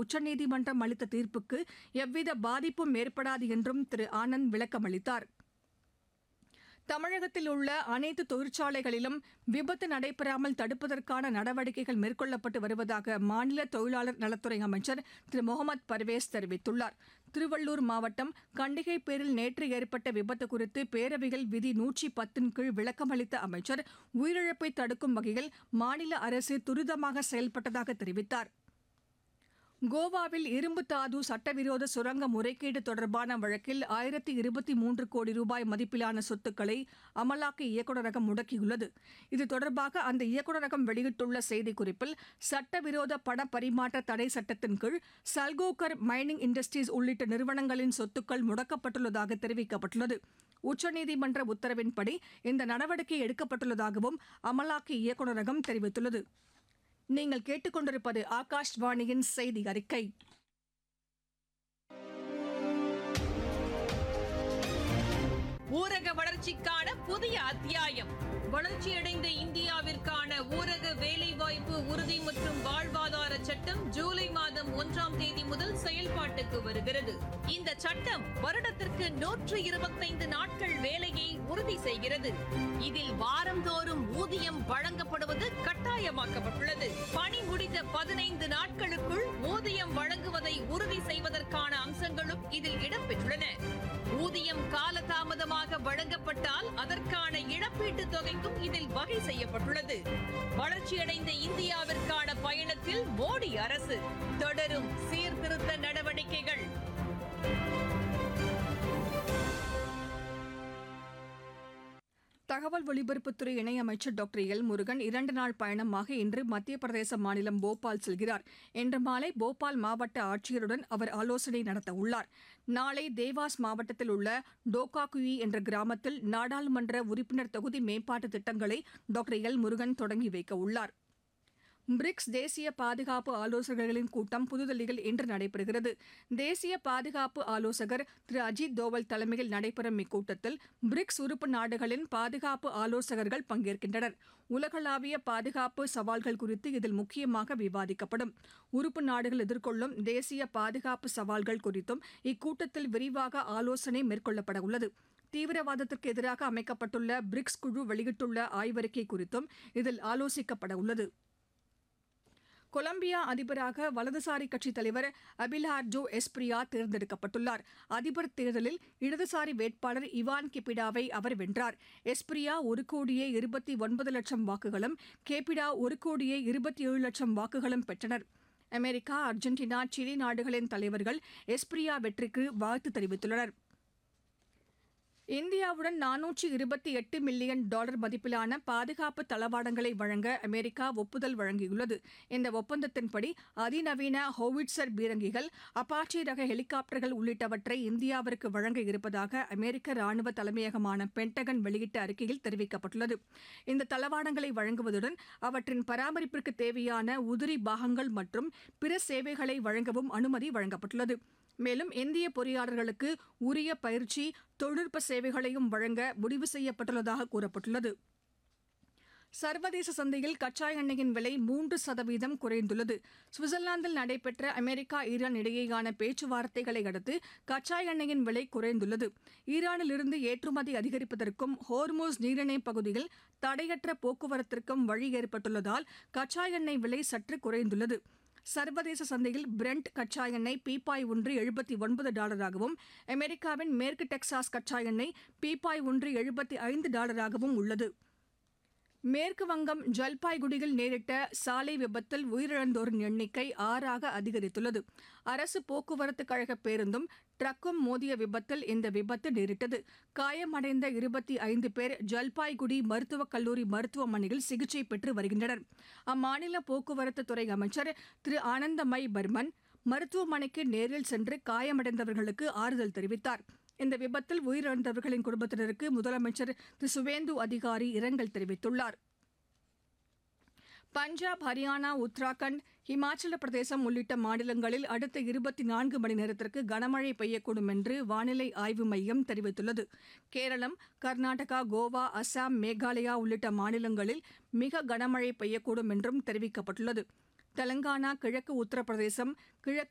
உச்சநீதிமன்றம் அளித்த தீர்ப்புக்கு எவ்வித பாதிப்பும் ஏற்படாது என்றும் திரு ஆனந்த் விளக்கமளித்தார் தமிழகத்தில் உள்ள அனைத்து தொழிற்சாலைகளிலும் விபத்து நடைபெறாமல் தடுப்பதற்கான நடவடிக்கைகள் மேற்கொள்ளப்பட்டு வருவதாக மாநில தொழிலாளர் நலத்துறை அமைச்சர் திரு முகமது பர்வேஸ் தெரிவித்துள்ளார் திருவள்ளூர் மாவட்டம் கண்டிகை பேரில் நேற்று ஏற்பட்ட விபத்து குறித்து பேரவையில் விதி நூற்றி பத்தின் கீழ் விளக்கமளித்த அமைச்சர் உயிரிழப்பை தடுக்கும் வகையில் மாநில அரசு துரிதமாக செயல்பட்டதாக தெரிவித்தார் கோவாவில் இரும்பு தாது சட்டவிரோத சுரங்க முறைகேடு தொடர்பான வழக்கில் ஆயிரத்தி இருபத்தி மூன்று கோடி ரூபாய் மதிப்பிலான சொத்துக்களை அமலாக்க இயக்குநரகம் முடக்கியுள்ளது இது தொடர்பாக அந்த இயக்குநரகம் வெளியிட்டுள்ள செய்திக்குறிப்பில் சட்டவிரோத பண பரிமாற்ற தடை சட்டத்தின் கீழ் சல்கோகர் மைனிங் இண்டஸ்ட்ரீஸ் உள்ளிட்ட நிறுவனங்களின் சொத்துக்கள் முடக்கப்பட்டுள்ளதாக தெரிவிக்கப்பட்டுள்ளது உச்சநீதிமன்ற உத்தரவின்படி இந்த நடவடிக்கை எடுக்கப்பட்டுள்ளதாகவும் அமலாக்க இயக்குநரகம் தெரிவித்துள்ளது நீங்கள் கேட்டுக்கொண்டிருப்பது ஆகாஷ்வாணியின் செய்தி அறிக்கை ஊரக வளர்ச்சிக்கான புதிய அத்தியாயம் வளர்ச்சியடைந்த இந்தியாவிற்கான ஊரக வேலைவாய்ப்பு உறுதி மற்றும் வாழ்வாதார சட்டம் ஜூலை மாதம் ஒன்றாம் தேதி முதல் செயல்பாட்டுக்கு வருகிறது இந்த சட்டம் வருடத்திற்கு நூற்று இருபத்தைந்து நாட்கள் வேலையை உறுதி செய்கிறது இதில் வாரந்தோறும் ஊதியம் வழங்கப்படுவது கட்டாயமாக்கப்பட்டுள்ளது பணி முடிந்த பதினைந்து நாட்களுக்குள் ஊதியம் வழங்குவதை உறுதி செய்வதற்கான அம்சங்களும் இதில் இடம்பெற்றுள்ளன ஊதியம் காலதாமதமாக வழங்கப்பட்டால் அதற்கான இழப்பீட்டுத் தொகைக்கும் இதில் வகை செய்யப்பட்டுள்ளது வளர்ச்சியடைந்த இந்தியாவிற்கான பயணத்தில் மோடி அரசு தொடரும் சீர்திருத்த நடவடிக்கைகள் தகவல் ஒலிபரப்புத்துறை இணையமைச்சர் டாக்டர் எல் முருகன் இரண்டு நாள் பயணமாக இன்று மத்திய பிரதேச மாநிலம் போபால் செல்கிறார் இன்று மாலை போபால் மாவட்ட ஆட்சியருடன் அவர் ஆலோசனை நடத்த உள்ளார் நாளை தேவாஸ் மாவட்டத்தில் உள்ள டோகாகுயி என்ற கிராமத்தில் நாடாளுமன்ற உறுப்பினர் தொகுதி மேம்பாட்டு திட்டங்களை டாக்டர் எல் முருகன் தொடங்கி வைக்க உள்ளார் பிரிக்ஸ் தேசிய பாதுகாப்பு ஆலோசகர்களின் கூட்டம் புதுதில்லியில் இன்று நடைபெறுகிறது தேசிய பாதுகாப்பு ஆலோசகர் திரு அஜித் தோவல் தலைமையில் நடைபெறும் இக்கூட்டத்தில் பிரிக்ஸ் உறுப்பு நாடுகளின் பாதுகாப்பு ஆலோசகர்கள் பங்கேற்கின்றனர் உலகளாவிய பாதுகாப்பு சவால்கள் குறித்து இதில் முக்கியமாக விவாதிக்கப்படும் உறுப்பு நாடுகள் எதிர்கொள்ளும் தேசிய பாதுகாப்பு சவால்கள் குறித்தும் இக்கூட்டத்தில் விரிவாக ஆலோசனை மேற்கொள்ளப்பட உள்ளது தீவிரவாதத்திற்கு எதிராக அமைக்கப்பட்டுள்ள பிரிக்ஸ் குழு வெளியிட்டுள்ள ஆய்வறிக்கை குறித்தும் இதில் ஆலோசிக்கப்பட உள்ளது கொலம்பியா அதிபராக வலதுசாரி கட்சித் தலைவர் அபிலார்டோ எஸ்பிரியா தேர்ந்தெடுக்கப்பட்டுள்ளார் அதிபர் தேர்தலில் இடதுசாரி வேட்பாளர் இவான் கெபிடாவை அவர் வென்றார் எஸ்பிரியா ஒரு கோடியே இருபத்தி ஒன்பது லட்சம் வாக்குகளும் கேபிடா ஒரு கோடியே இருபத்தி ஏழு லட்சம் வாக்குகளும் பெற்றனர் அமெரிக்கா அர்ஜென்டினா சிலி நாடுகளின் தலைவர்கள் எஸ்பிரியா வெற்றிக்கு வாழ்த்து தெரிவித்துள்ளனர் இந்தியாவுடன் நானூற்றி இருபத்தி எட்டு மில்லியன் டாலர் மதிப்பிலான பாதுகாப்பு தளவாடங்களை வழங்க அமெரிக்கா ஒப்புதல் வழங்கியுள்ளது இந்த ஒப்பந்தத்தின்படி அதிநவீன ஹோவிட்சர் பீரங்கிகள் அப்பாச்சி ரக ஹெலிகாப்டர்கள் உள்ளிட்டவற்றை இந்தியாவிற்கு வழங்க இருப்பதாக அமெரிக்க ராணுவ தலைமையகமான பென்டகன் வெளியிட்ட அறிக்கையில் தெரிவிக்கப்பட்டுள்ளது இந்த தளவாடங்களை வழங்குவதுடன் அவற்றின் பராமரிப்பிற்கு தேவையான உதிரி பாகங்கள் மற்றும் பிற சேவைகளை வழங்கவும் அனுமதி வழங்கப்பட்டுள்ளது மேலும் இந்திய பொறியாளர்களுக்கு உரிய பயிற்சி தொழில்நுட்ப சேவைகளையும் வழங்க முடிவு செய்யப்பட்டுள்ளதாக கூறப்பட்டுள்ளது சர்வதேச சந்தையில் கச்சா எண்ணெயின் விலை மூன்று சதவீதம் குறைந்துள்ளது சுவிட்சர்லாந்தில் நடைபெற்ற அமெரிக்கா ஈரான் இடையேயான பேச்சுவார்த்தைகளை அடுத்து கச்சா எண்ணெயின் விலை குறைந்துள்ளது ஈரானிலிருந்து ஏற்றுமதி அதிகரிப்பதற்கும் ஹோர்மோஸ் நீரிணை பகுதியில் தடையற்ற போக்குவரத்திற்கும் வழி ஏற்பட்டுள்ளதால் கச்சா எண்ணெய் விலை சற்று குறைந்துள்ளது சர்வதேச சந்தையில் பிரெண்ட் கச்சா எண்ணெய் பீப்பாய் ஒன்று எழுபத்தி ஒன்பது டாலராகவும் அமெரிக்காவின் மேற்கு டெக்சாஸ் கச்சா எண்ணெய் பீப்பாய் ஒன்று எழுபத்தி ஐந்து டாலராகவும் உள்ளது மேற்கு வங்கம் ஜல்பாய்குடியில் நேரிட்ட சாலை விபத்தில் உயிரிழந்தோரின் எண்ணிக்கை ஆறாக அதிகரித்துள்ளது அரசு போக்குவரத்து கழக பேருந்தும் ட்ரக்கும் மோதிய விபத்தில் இந்த விபத்து நேரிட்டது காயமடைந்த இருபத்தி ஐந்து பேர் ஜல்பாய்குடி மருத்துவக் கல்லூரி மருத்துவமனையில் சிகிச்சை பெற்று வருகின்றனர் அம்மாநில போக்குவரத்து துறை அமைச்சர் திரு ஆனந்தமை பர்மன் மருத்துவமனைக்கு நேரில் சென்று காயமடைந்தவர்களுக்கு ஆறுதல் தெரிவித்தார் இந்த விபத்தில் உயிரிழந்தவர்களின் குடும்பத்தினருக்கு முதலமைச்சர் திரு சுவேந்து அதிகாரி இரங்கல் தெரிவித்துள்ளார் பஞ்சாப் ஹரியானா உத்தராகண்ட் இமாச்சல பிரதேசம் உள்ளிட்ட மாநிலங்களில் அடுத்த இருபத்தி நான்கு மணி நேரத்திற்கு கனமழை பெய்யக்கூடும் என்று வானிலை ஆய்வு மையம் தெரிவித்துள்ளது கேரளம் கர்நாடகா கோவா அசாம் மேகாலயா உள்ளிட்ட மாநிலங்களில் மிக கனமழை பெய்யக்கூடும் என்றும் தெரிவிக்கப்பட்டுள்ளது தெலங்கானா கிழக்கு உத்தரப்பிரதேசம் கிழக்கு